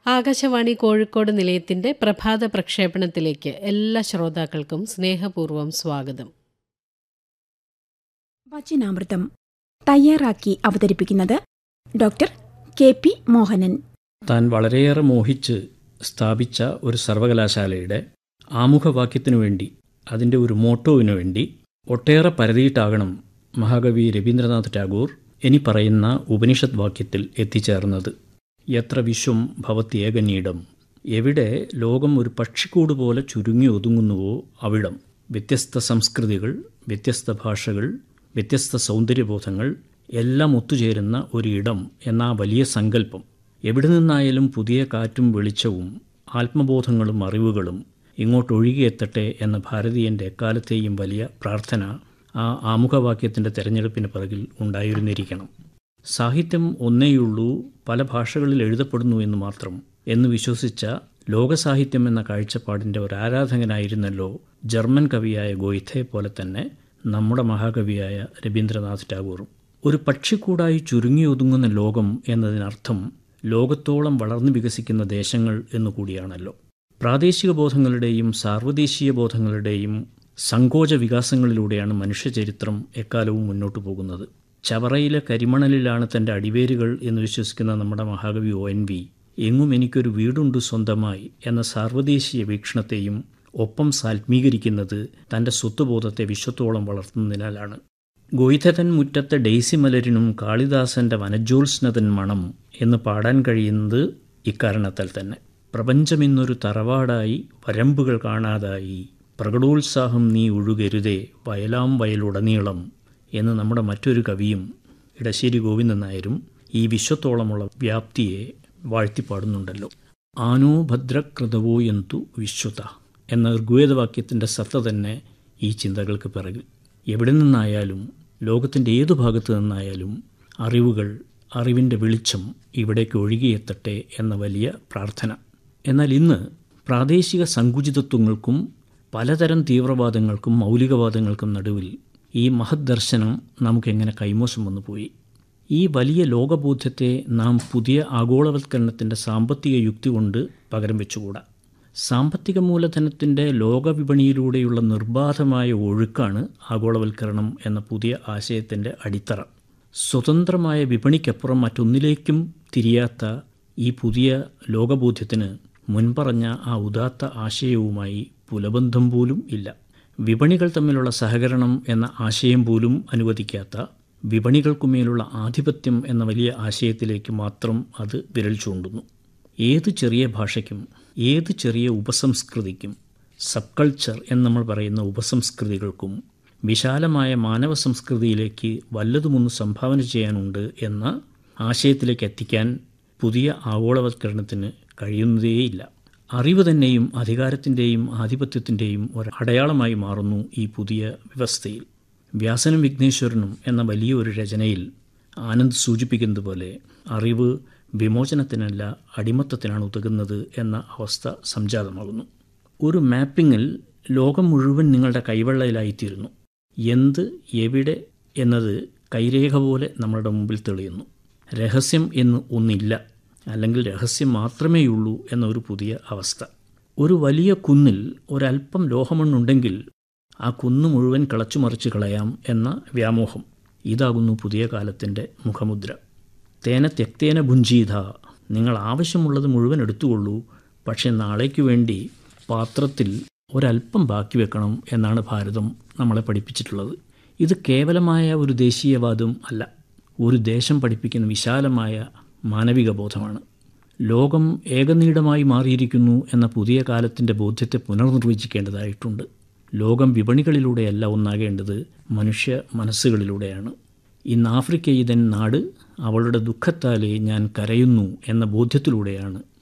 ആകാശവാണി കോഴിക്കോട് നിലയത്തിന്റെ പ്രഭാത പ്രക്ഷേപണത്തിലേക്ക് എല്ലാ ശ്രോതാക്കൾക്കും സ്നേഹപൂർവ്വം സ്വാഗതം വചനാമൃതം തയ്യാറാക്കി അവതരിപ്പിക്കുന്നത് ഡോക്ടർ കെ പി മോഹനൻ താൻ വളരെയേറെ മോഹിച്ച് സ്ഥാപിച്ച ഒരു സർവകലാശാലയുടെ ആമുഖവാക്യത്തിനു വേണ്ടി അതിൻ്റെ ഒരു മോട്ടോവിനു വേണ്ടി ഒട്ടേറെ പരതിയിട്ടാകണം മഹാകവി രവീന്ദ്രനാഥ് ടാഗോർ ഇനി പറയുന്ന ഉപനിഷത് വാക്യത്തിൽ എത്തിച്ചേർന്നത് എത്ര വിശ്വം ഭവത്യേകനീടം എവിടെ ലോകം ഒരു പക്ഷിക്കൂട് പോലെ ചുരുങ്ങി ഒതുങ്ങുന്നുവോ അവിടം വ്യത്യസ്ത സംസ്കൃതികൾ വ്യത്യസ്ത ഭാഷകൾ വ്യത്യസ്ത സൗന്ദര്യബോധങ്ങൾ എല്ലാം ഒത്തുചേരുന്ന ഒരു ഇടം എന്ന ആ വലിയ സങ്കല്പം എവിടെ നിന്നായാലും പുതിയ കാറ്റും വെളിച്ചവും ആത്മബോധങ്ങളും അറിവുകളും ഇങ്ങോട്ടൊഴുകിയെത്തട്ടെ എന്ന ഭാരതീയൻ്റെ എക്കാലത്തെയും വലിയ പ്രാർത്ഥന ആ ആമുഖവാക്യത്തിൻ്റെ തെരഞ്ഞെടുപ്പിന് പിറകിൽ ഉണ്ടായിരുന്നിരിക്കണം സാഹിത്യം ഒന്നേയുള്ളൂ പല ഭാഷകളിൽ എഴുതപ്പെടുന്നു എന്ന് മാത്രം എന്ന് വിശ്വസിച്ച ലോകസാഹിത്യം എന്ന കാഴ്ചപ്പാടിൻ്റെ ഒരു ആരാധകനായിരുന്നല്ലോ ജർമ്മൻ കവിയായ ഗോയിഥെ പോലെ തന്നെ നമ്മുടെ മഹാകവിയായ രവീന്ദ്രനാഥ് ടാഗോറും ഒരു പക്ഷിക്കൂടായി ചുരുങ്ങി ഒതുങ്ങുന്ന ലോകം എന്നതിനർത്ഥം ലോകത്തോളം വളർന്നു വികസിക്കുന്ന ദേശങ്ങൾ എന്നുകൂടിയാണല്ലോ പ്രാദേശിക ബോധങ്ങളുടെയും സാർവദേശീയ ബോധങ്ങളുടെയും സങ്കോച വികാസങ്ങളിലൂടെയാണ് മനുഷ്യചരിത്രം എക്കാലവും മുന്നോട്ടു പോകുന്നത് ചവറയിലെ കരിമണലിലാണ് തൻ്റെ അടിവേരുകൾ എന്ന് വിശ്വസിക്കുന്ന നമ്മുടെ മഹാകവി ഒ എൻ വി എങ്ങും എനിക്കൊരു വീടുണ്ട് സ്വന്തമായി എന്ന സാർവദേശീയ വീക്ഷണത്തെയും ഒപ്പം സാത്മീകരിക്കുന്നത് തൻ്റെ സ്വത്തുബോധത്തെ വിശ്വത്തോളം വളർത്തുന്നതിനാലാണ് ഗോയിഥതൻ മുറ്റത്തെ ഡെയ്സി മലരിനും കാളിദാസന്റെ വനജോത്സ്നതൻ മണം എന്ന് പാടാൻ കഴിയുന്നത് ഇക്കാരണത്താൽ തന്നെ പ്രപഞ്ചമിന്നൊരു തറവാടായി വരമ്പുകൾ കാണാതായി പ്രകടോത്സാഹം നീ ഒഴുകരുതേ വയലാം വയലുടനീളം എന്ന് നമ്മുടെ മറ്റൊരു കവിയും ഇടശ്ശേരി ഗോവിന്ദൻ നായരും ഈ വിശ്വത്തോളമുള്ള വ്യാപ്തിയെ വാഴ്ത്തിപ്പാടുന്നുണ്ടല്ലോ ആനോ ഭദ്രകൃതവോ എന്തു വിശ്വത എന്ന ഋഗ്വേദവാക്യത്തിൻ്റെ സത്ത തന്നെ ഈ ചിന്തകൾക്ക് പിറകിൽ എവിടെ നിന്നായാലും ലോകത്തിൻ്റെ ഏതു ഭാഗത്തു നിന്നായാലും അറിവുകൾ അറിവിൻ്റെ വെളിച്ചം ഇവിടേക്ക് ഒഴുകിയെത്തട്ടെ എന്ന വലിയ പ്രാർത്ഥന എന്നാൽ ഇന്ന് പ്രാദേശിക സങ്കുചിതത്വങ്ങൾക്കും പലതരം തീവ്രവാദങ്ങൾക്കും മൗലികവാദങ്ങൾക്കും നടുവിൽ ഈ മഹത് ദർശനം നമുക്കെങ്ങനെ കൈമോശം വന്നു പോയി ഈ വലിയ ലോകബോധ്യത്തെ നാം പുതിയ ആഗോളവൽക്കരണത്തിൻ്റെ സാമ്പത്തിക യുക്തി കൊണ്ട് പകരം വെച്ചുകൂടാ സാമ്പത്തിക മൂലധനത്തിൻ്റെ ലോകവിപണിയിലൂടെയുള്ള നിർബാധമായ ഒഴുക്കാണ് ആഗോളവൽക്കരണം എന്ന പുതിയ ആശയത്തിൻ്റെ അടിത്തറ സ്വതന്ത്രമായ വിപണിക്കപ്പുറം മറ്റൊന്നിലേക്കും തിരിയാത്ത ഈ പുതിയ ലോകബോധ്യത്തിന് മുൻപറഞ്ഞ ആ ഉദാത്ത ആശയവുമായി പുലബന്ധം പോലും ഇല്ല വിപണികൾ തമ്മിലുള്ള സഹകരണം എന്ന ആശയം പോലും അനുവദിക്കാത്ത വിപണികൾക്കുമേലുള്ള ആധിപത്യം എന്ന വലിയ ആശയത്തിലേക്ക് മാത്രം അത് വിരൽ ചൂണ്ടുന്നു ഏത് ചെറിയ ഭാഷയ്ക്കും ഏത് ചെറിയ ഉപസംസ്കൃതിക്കും സബ് കൾച്ചർ എന്ന് നമ്മൾ പറയുന്ന ഉപസംസ്കൃതികൾക്കും വിശാലമായ മാനവ സംസ്കൃതിയിലേക്ക് വല്ലതുമൊന്ന് സംഭാവന ചെയ്യാനുണ്ട് എന്ന ആശയത്തിലേക്ക് എത്തിക്കാൻ പുതിയ ആഗോളവൽക്കരണത്തിന് കഴിയുന്നതേയില്ല അറിവ് തന്നെയും അധികാരത്തിൻ്റെയും ആധിപത്യത്തിൻ്റെയും ഒരു അടയാളമായി മാറുന്നു ഈ പുതിയ വ്യവസ്ഥയിൽ വ്യാസനും വിഘ്നേശ്വരനും എന്ന വലിയ ഒരു രചനയിൽ ആനന്ദ് സൂചിപ്പിക്കുന്നത് പോലെ അറിവ് വിമോചനത്തിനല്ല അടിമത്തത്തിനാണ് ഉതകുന്നത് എന്ന അവസ്ഥ സംജാതമാകുന്നു ഒരു മാപ്പിങ്ങിൽ ലോകം മുഴുവൻ നിങ്ങളുടെ കൈവെള്ളയിലായിത്തീരുന്നു എന്ത് എവിടെ എന്നത് കൈരേഖ പോലെ നമ്മളുടെ മുമ്പിൽ തെളിയുന്നു രഹസ്യം എന്ന് ഒന്നില്ല അല്ലെങ്കിൽ രഹസ്യം മാത്രമേയുള്ളൂ എന്നൊരു പുതിയ അവസ്ഥ ഒരു വലിയ കുന്നിൽ ഒരല്പം ലോഹമണ്ണുണ്ടെങ്കിൽ ആ കുന്ന് മുഴുവൻ കിളച്ചുമറിച്ച് കളയാം എന്ന വ്യാമോഹം ഇതാകുന്നു പുതിയ കാലത്തിൻ്റെ മുഖമുദ്ര തേന തെക്തേന ഭുഞ്ചീത നിങ്ങൾ ആവശ്യമുള്ളത് മുഴുവൻ എടുത്തുകൊള്ളൂ പക്ഷെ നാളേക്ക് വേണ്ടി പാത്രത്തിൽ ഒരല്പം ബാക്കി വെക്കണം എന്നാണ് ഭാരതം നമ്മളെ പഠിപ്പിച്ചിട്ടുള്ളത് ഇത് കേവലമായ ഒരു ദേശീയവാദം അല്ല ഒരു ദേശം പഠിപ്പിക്കുന്ന വിശാലമായ മാനവിക ബോധമാണ് ലോകം ഏകനീടമായി മാറിയിരിക്കുന്നു എന്ന പുതിയ കാലത്തിൻ്റെ ബോധ്യത്തെ പുനർനിർവചിക്കേണ്ടതായിട്ടുണ്ട് ലോകം വിപണികളിലൂടെയല്ല ഒന്നാകേണ്ടത് മനുഷ്യ മനസ്സുകളിലൂടെയാണ് ഇന്ന് ആഫ്രിക്ക ഇതൻ നാട് അവളുടെ ദുഃഖത്താലേ ഞാൻ കരയുന്നു എന്ന ബോധ്യത്തിലൂടെയാണ്